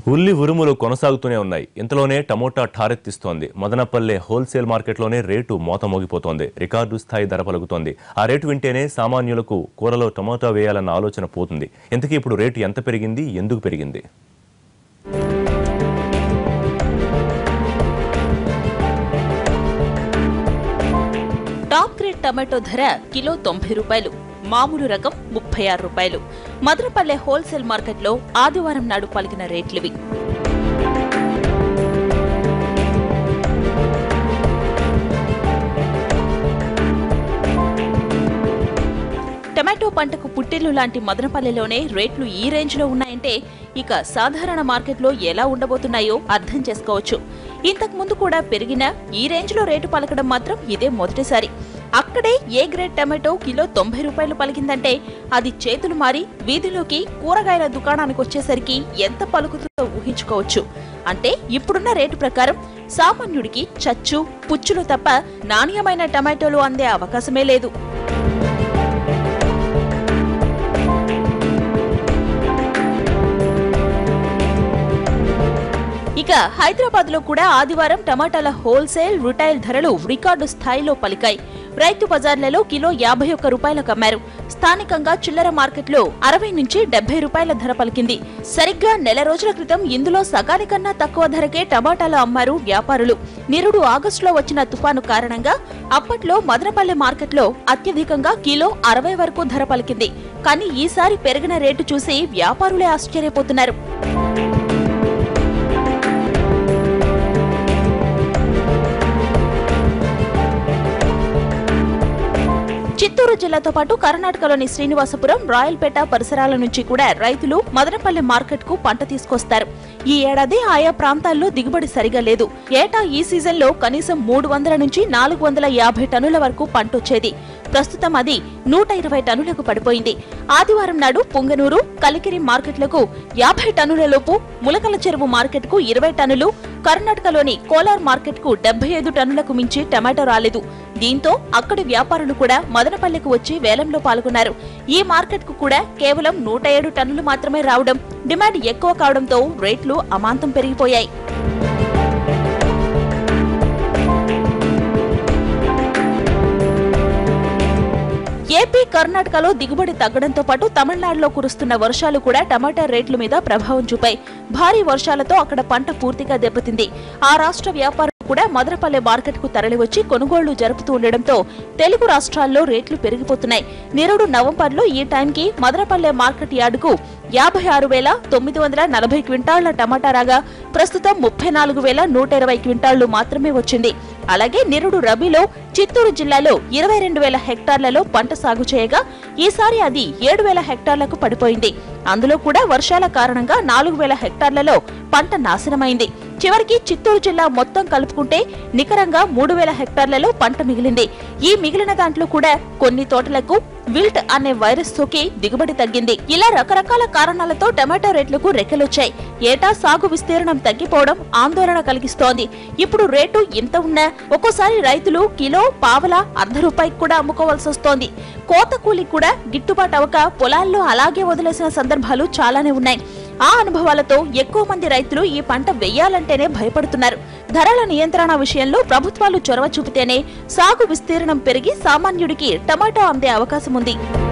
ఉల్లి ఉరుములు కొనసాగుతూనే ఉన్నాయి ఇంతలోనే టమోటా ఠారెత్తిస్తోంది మదనపల్లె హోల్సేల్ మార్కెట్లోనే రేటు మోత మోగిపోతోంది రికార్డు స్థాయి ధర పలుకుతోంది ఆ రేటు వింటేనే సామాన్యులకు కూరలో టమోటా వేయాలన్న ఆలోచన పోతుంది ఇంతకీ ఇప్పుడు రేటు ఎంత పెరిగింది ఎందుకు పెరిగింది టాప్ గ్రేడ్ టమాటో ధర కిలో తొంభై రూపాయలు మామూలు రకం ముప్పై ఆరు రూపాయలు మదనపల్లె హోల్సేల్ మార్కెట్లో ఆదివారం నాడు పలికిన రేట్లివి టమాటో పంటకు పుట్టిల్లు లాంటి మదనపల్లెలోనే రేట్లు ఈ రేంజ్లో ఉన్నాయంటే ఇక సాధారణ మార్కెట్లో ఎలా ఉండబోతున్నాయో అర్థం చేసుకోవచ్చు ఇంతకు ముందు కూడా పెరిగిన ఈ రేంజ్లో రేటు పలకడం మాత్రం ఇదే మొదటిసారి అక్కడే ఏ గ్రేడ్ టమాటో కిలో తొంభై రూపాయలు పలికిందంటే అది చేతులు మారి వీధిలోకి కూరగాయల దుకాణానికి వచ్చేసరికి ఎంత పలుకుతుందో ఊహించుకోవచ్చు అంటే ఇప్పుడున్న రేటు ప్రకారం సామాన్యుడికి చచ్చు పుచ్చులు తప్ప నాణ్యమైన టమాటోలు అందే అవకాశమే లేదు ఇక హైదరాబాద్ లో కూడా ఆదివారం టమాటాల హోల్సేల్ రిటైల్ ధరలు రికార్డు స్థాయిలో పలికాయి రైతు బజార్లలో కిలో యాభై ఒక్క రూపాయలకు అమ్మారు స్థానికంగా చిల్లర మార్కెట్లో అరవై నుంచి డెబ్బై రూపాయల ధర పలికింది సరిగ్గా నెల రోజుల క్రితం ఇందులో సగానికన్నా తక్కువ ధరకే టమాటాలు అమ్మారు వ్యాపారులు నిరుడు ఆగస్టులో వచ్చిన తుఫాను కారణంగా అప్పట్లో మదనపల్లె మార్కెట్లో అత్యధికంగా కిలో అరవై వరకు ధర పలికింది కానీ ఈసారి పెరిగిన రేటు చూసి వ్యాపారులే ఆశ్చర్యపోతున్నారు చిత్తూరు జిల్లాతో పాటు కర్ణాటకలోని శ్రీనివాసపురం రాయల్పేట పరిసరాల నుంచి కూడా రైతులు మదనపల్లె మార్కెట్ కు పంట తీసుకొస్తారు ఈ ఏడాది ఆయా ప్రాంతాల్లో దిగుబడి సరిగా లేదు ఏటా ఈ సీజన్లో కనీసం మూడు వందల నుంచి నాలుగు వందల యాభై టన్నుల వరకు పంట వచ్చేది ప్రస్తుతం అది నూట ఇరవై టన్నులకు పడిపోయింది ఆదివారం నాడు పుంగనూరు కలికిరి మార్కెట్లకు యాభై టన్నుల లోపు ములకల చెరువు మార్కెట్కు ఇరవై టన్నులు కర్ణాటకలోని కోలార్ మార్కెట్కు డెబ్బై ఐదు టన్నులకు మించి టమాటో రాలేదు దీంతో అక్కడి వ్యాపారులు కూడా మదనపల్లెకు వచ్చి వేలంలో పాల్గొన్నారు ఈ మార్కెట్కు కూడా కేవలం నూట ఏడు టన్నులు మాత్రమే రావడం డిమాండ్ ఎక్కువ కావడంతో రేట్లు అమాంతం పెరిగిపోయాయి ఏపీ కర్ణాటకలో దిగుబడి తగ్గడంతో పాటు తమిళనాడులో కురుస్తున్న వర్షాలు కూడా టమాటా రేట్ల మీద ప్రభావం చూపాయి భారీ వర్షాలతో అక్కడ పంట పూర్తిగా దెబ్బతింది ఆ రాష్ట్ర వ్యాపారులు కూడా మదనపల్లె మార్కెట్ కు తరలివచ్చి కొనుగోళ్లు జరుపుతూ ఉండడంతో తెలుగు రాష్ట్రాల్లో రేట్లు పెరిగిపోతున్నాయి నిరుడు నవంబర్లో ఈ టైంకి మదనపల్లె మార్కెట్ యార్డుకు యాభై ఆరు వేల తొమ్మిది వందల నలభై క్వింటాళ్ల టమాటా రాగా ప్రస్తుతం ముప్పై నాలుగు వేల నూట ఇరవై క్వింటాళ్లు మాత్రమే వచ్చింది అలాగే నిరుడు రబీలో చిత్తూరు జిల్లాలో ఇరవై రెండు వేల హెక్టార్లలో పంట సాగు చేయగా ఈసారి అది ఏడు వేల హెక్టార్లకు పడిపోయింది అందులో కూడా వర్షాల కారణంగా నాలుగు వేల హెక్టార్లలో పంట నాశనమైంది చివరికి చిత్తూరు జిల్లా మొత్తం కలుపుకుంటే నికరంగా మూడు వేల హెక్టార్లలో పంట మిగిలింది ఈ మిగిలిన దాంట్లో కూడా కొన్ని తోటలకు విల్ట్ అనే వైరస్ సోకి దిగుబడి తగ్గింది ఇలా రకరకాల కారణాలతో టమాటో రేట్లకు రెక్కలొచ్చాయి ఏటా సాగు విస్తీర్ణం తగ్గిపోవడం ఆందోళన కలిగిస్తోంది ఇప్పుడు రేటు ఇంత ఉన్నా ఒక్కోసారి రైతులు కిలో పావల అర్ధ రూపాయికి కూడా అమ్ముకోవాల్సి వస్తోంది కోత కూలి కూడా గిట్టుబాటు అవక పొలాల్లో అలాగే వదిలేసిన సందర్భాలు చాలానే ఉన్నాయి ఆ అనుభవాలతో ఎక్కువ మంది రైతులు ఈ పంట వెయ్యాలంటేనే భయపడుతున్నారు ధరల నియంత్రణ విషయంలో ప్రభుత్వాలు చొరవ చూపితేనే సాగు విస్తీర్ణం పెరిగి సామాన్యుడికి టమాటో అందే అవకాశం ఉంది